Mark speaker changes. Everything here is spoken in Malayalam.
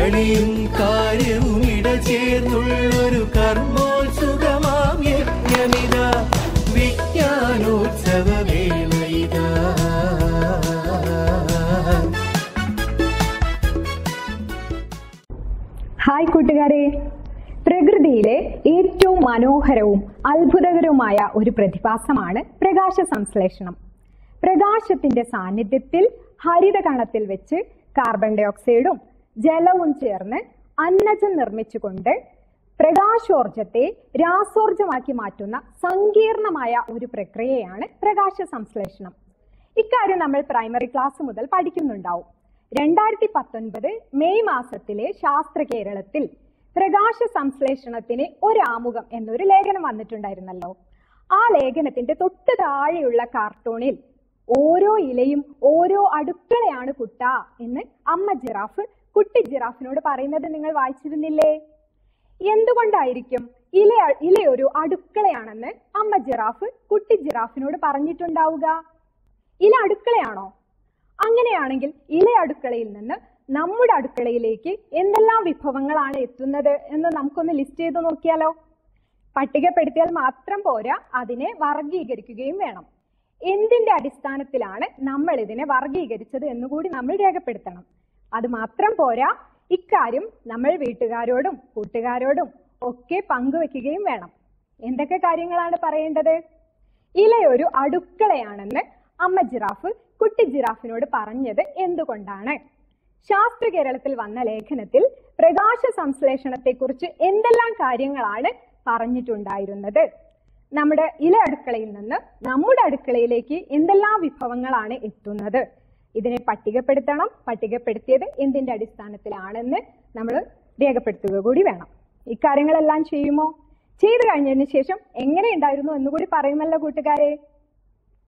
Speaker 1: കളിയും കാര്യവും ഇടചേർന്നുള്ളൊരു കർമ്മോത്സുകമാം യജ്ഞമിത വിജ്ഞാനോത്സവ വേളയിതാ
Speaker 2: ഹായ് കൂട്ടുകാരെ പ്രകൃതിയിലെ ഏറ്റവും മനോഹരവും അത്ഭുതകരവുമായ ഒരു പ്രതിഭാസമാണ് പ്രകാശ സംശ്ലേഷണം പ്രകാശത്തിന്റെ സാന്നിധ്യത്തിൽ ഹരിതകണത്തിൽ വെച്ച് കാർബൺ ഡൈ ഓക്സൈഡും ജലവും ചേർന്ന് അന്നജം നിർമ്മിച്ചുകൊണ്ട് പ്രകാശോർജത്തെ രാസോർജമാക്കി മാറ്റുന്ന സങ്കീർണമായ ഒരു പ്രക്രിയയാണ് പ്രകാശ സംശ്ലേഷണം ഇക്കാര്യം നമ്മൾ പ്രൈമറി ക്ലാസ് മുതൽ പഠിക്കുന്നുണ്ടാവും രണ്ടായിരത്തി പത്തൊൻപത് മെയ് മാസത്തിലെ ശാസ്ത്ര കേരളത്തിൽ പ്രകാശ സംശ്ലേഷണത്തിന് ഒരാമുഖം എന്നൊരു ലേഖനം വന്നിട്ടുണ്ടായിരുന്നല്ലോ ആ ലേഖനത്തിന്റെ തൊട്ട് താഴെയുള്ള കാർട്ടൂണിൽ ഓരോ ഇലയും ഓരോ അടുക്കളയാണ് കുട്ട എന്ന് അമ്മ ജിറാഫ് കുട്ടി ജിറാഫിനോട് പറയുന്നത് നിങ്ങൾ വായിച്ചിരുന്നില്ലേ എന്തുകൊണ്ടായിരിക്കും ഇല ഇലയൊരു അടുക്കളയാണെന്ന് അമ്മ ജിറാഫ് കുട്ടി ജിറാഫിനോട് പറഞ്ഞിട്ടുണ്ടാവുക ഇല അടുക്കളയാണോ അങ്ങനെയാണെങ്കിൽ ഇല അടുക്കളയിൽ നിന്ന് നമ്മുടെ അടുക്കളയിലേക്ക് എന്തെല്ലാം വിഭവങ്ങളാണ് എത്തുന്നത് എന്ന് നമുക്കൊന്ന് ലിസ്റ്റ് ചെയ്ത് നോക്കിയാലോ പട്ടികപ്പെടുത്തിയാൽ മാത്രം പോരാ അതിനെ വർഗീകരിക്കുകയും വേണം എന്തിന്റെ അടിസ്ഥാനത്തിലാണ് നമ്മൾ ഇതിനെ വർഗീകരിച്ചത് എന്നുകൂടി നമ്മൾ രേഖപ്പെടുത്തണം അത് മാത്രം പോരാ ഇക്കാര്യം നമ്മൾ വീട്ടുകാരോടും കൂട്ടുകാരോടും ഒക്കെ പങ്കുവെക്കുകയും വേണം എന്തൊക്കെ കാര്യങ്ങളാണ് പറയേണ്ടത് ഇലയൊരു അടുക്കളയാണെന്ന് അമ്മ ജിറാഫ് കുട്ടി ജിറാഫിനോട് പറഞ്ഞത് എന്തുകൊണ്ടാണ് ശാസ്ത്ര കേരളത്തിൽ വന്ന ലേഖനത്തിൽ പ്രകാശ സംശ്ലേഷണത്തെക്കുറിച്ച് എന്തെല്ലാം കാര്യങ്ങളാണ് പറഞ്ഞിട്ടുണ്ടായിരുന്നത് നമ്മുടെ ഇല അടുക്കളയിൽ നിന്ന് നമ്മുടെ അടുക്കളയിലേക്ക് എന്തെല്ലാം വിഭവങ്ങളാണ് എത്തുന്നത് ഇതിനെ പട്ടികപ്പെടുത്തണം പട്ടികപ്പെടുത്തിയത് എന്തിന്റെ അടിസ്ഥാനത്തിലാണെന്ന് നമ്മൾ രേഖപ്പെടുത്തുക കൂടി വേണം ഇക്കാര്യങ്ങളെല്ലാം ചെയ്യുമോ ചെയ്തു കഴിഞ്ഞതിന് ശേഷം എങ്ങനെ ഉണ്ടായിരുന്നു എന്നുകൂടി പറയുമല്ലോ കൂട്ടുകാരെ